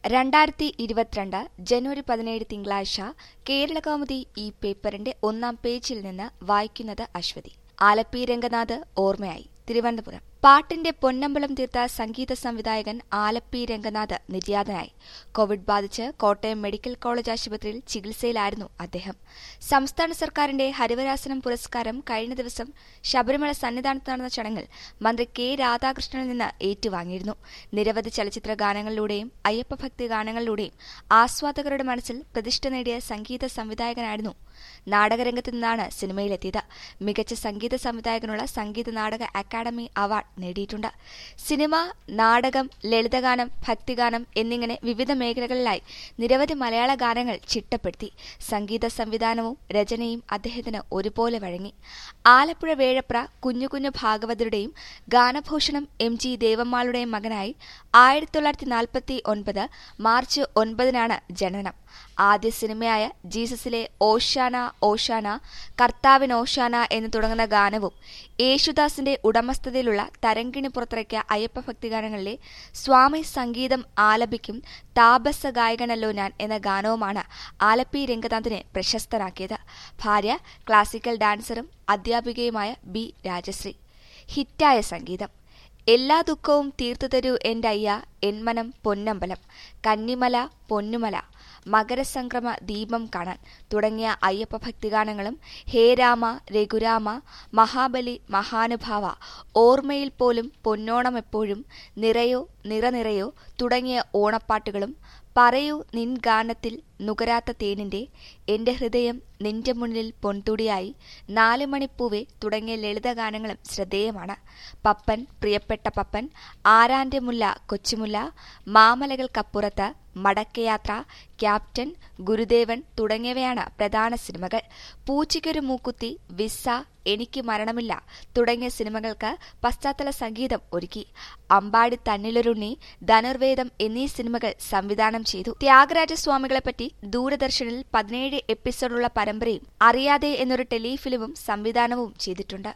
രണ്ടായിരത്തി ഇരുപത്തിരണ്ട് ജനുവരി പതിനേഴ് തിങ്കളാഴ്ച കേരളകൗമുദി ഈ പേപ്പറിന്റെ ഒന്നാം പേജിൽ നിന്ന് വായിക്കുന്നത് അശ്വതി ആലപ്പി രംഗനാഥ് ഓർമ്മയായി തിരുവനന്തപുരം പാട്ടിന്റെ പൊന്നമ്പലം തീർത്ത സംഗീത സംവിധായകൻ ആലപ്പി രംഗനാഥ് നിര്യാതനായി കോവിഡ് ബാധിച്ച് കോട്ടയം മെഡിക്കൽ കോളേജ് ആശുപത്രിയിൽ ചികിത്സയിലായിരുന്നു അദ്ദേഹം സംസ്ഥാന സർക്കാരിന്റെ ഹരിവരാസനം പുരസ്കാരം കഴിഞ്ഞ ദിവസം ശബരിമല സന്നിധാനത്ത് നടന്ന ചടങ്ങിൽ മന്ത്രി കെ രാധാകൃഷ്ണനിൽ നിന്ന് ഏറ്റുവാങ്ങിയിരുന്നു നിരവധി ചലച്ചിത്ര ഗാനങ്ങളിലൂടെയും അയ്യപ്പ ഭക്തി ഗാനങ്ങളിലൂടെയും ആസ്വാദകരുടെ മനസ്സിൽ പ്രതിഷ്ഠ നേടിയ സംഗീത സംവിധായകനായിരുന്നു നാടകരംഗത്ത് നിന്നാണ് സിനിമയിലെത്തിയത് മികച്ച സംഗീത സംവിധായകനുള്ള സംഗീത നാടക അക്കാദമി അവാർഡ് നേടിയിട്ടുണ്ട് സിനിമ നാടകം ലളിതഗാനം ഭക്തിഗാനം എന്നിങ്ങനെ വിവിധ മേഖലകളിലായി നിരവധി മലയാള ഗാനങ്ങൾ ചിട്ടപ്പെടുത്തി സംഗീത സംവിധാനവും രചനയും അദ്ദേഹത്തിന് ഒരുപോലെ വഴങ്ങി ആലപ്പുഴ വേഴപ്ര കുഞ്ഞു കുഞ്ഞു ഭാഗവതരുടെയും ഗാനഭൂഷണം എം ജി ദേവമ്മാളുടെയും മകനായി ആയിരത്തി തൊള്ളായിരത്തി നാൽപ്പത്തി ഒൻപത് മാർച്ച് ഒൻപതിനാണ് ജനനം ആദ്യ സിനിമയായ ജീസസിലെ ഓഷാന ഓഷാന കർത്താവിൻ ഓഷാന എന്ന് തുടങ്ങുന്ന ഗാനവും യേശുദാസിന്റെ ഉടമസ്ഥതയിലുള്ള തരങ്കിണി പുറത്തിറക്കിയ അയ്യപ്പ ഭക്തിഗാനങ്ങളിലെ സ്വാമി സംഗീതം ആലപിക്കും താപസ ഗായകനല്ലോ ഞാൻ എന്ന ഗാനവുമാണ് ആലപ്പി രംഗനാഥിനെ പ്രശസ്തനാക്കിയത് ഭാര്യ ക്ലാസിക്കൽ ഡാൻസറും അധ്യാപികയുമായ ബി രാജശ്രീ ഹിറ്റായ സംഗീതം എല്ലാ ദുഃഖവും തീർത്തു തരൂ എൻ്റെ അയ്യ എന്മനം പൊന്നമ്പലം കന്നിമല പൊന്നുമല മകരസംക്രമ ദീപം കാണാൻ തുടങ്ങിയ അയ്യപ്പ ഭക്തിഗാനങ്ങളും ഹേ രാമ രഘുരാമ മഹാബലി മഹാനുഭാവ ഓർമ്മയിൽ പോലും പൊന്നോണം എപ്പോഴും നിറയോ നിറനിറയോ തുടങ്ങിയ ഓണപ്പാട്ടുകളും പറയൂ നിൻ ഗാനത്തിൽ നുകരാത്ത തേനിന്റെ എന്റെ ഹൃദയം നിന്റെ മുന്നിൽ പൊൻതുടിയായി നാല് മണിപ്പൂവെ തുടങ്ങിയ ലളിതഗാനങ്ങളും ശ്രദ്ധേയമാണ് പപ്പൻ പ്രിയപ്പെട്ട പപ്പൻ ആരാന്റെ മുല്ല കൊച്ചുമുല്ല മാമലകൾക്കപ്പുറത്ത് മടക്കയാത്ര ക്യാപ്റ്റൻ ഗുരുദേവൻ തുടങ്ങിയവയാണ് പ്രധാന സിനിമകൾ പൂച്ചയ്ക്കൊരു മൂക്കുത്തി വിസ എനിക്ക് മരണമില്ല തുടങ്ങിയ സിനിമകൾക്ക് പശ്ചാത്തല സംഗീതം ഒരുക്കി അമ്പാടി തന്നിലൊരുണ്ണി ധനുർവേദം എന്നീ സിനിമകൾ സംവിധാനം ചെയ്തു ത്യാഗരാജസ്വാമികളെപ്പറ്റി ദൂരദർശനിൽ പതിനേഴ് എപ്പിസോഡുള്ള പരമ്പരയും അറിയാതെ എന്നൊരു ടെലിഫിലിമും സംവിധാനവും ചെയ്തിട്ടുണ്ട്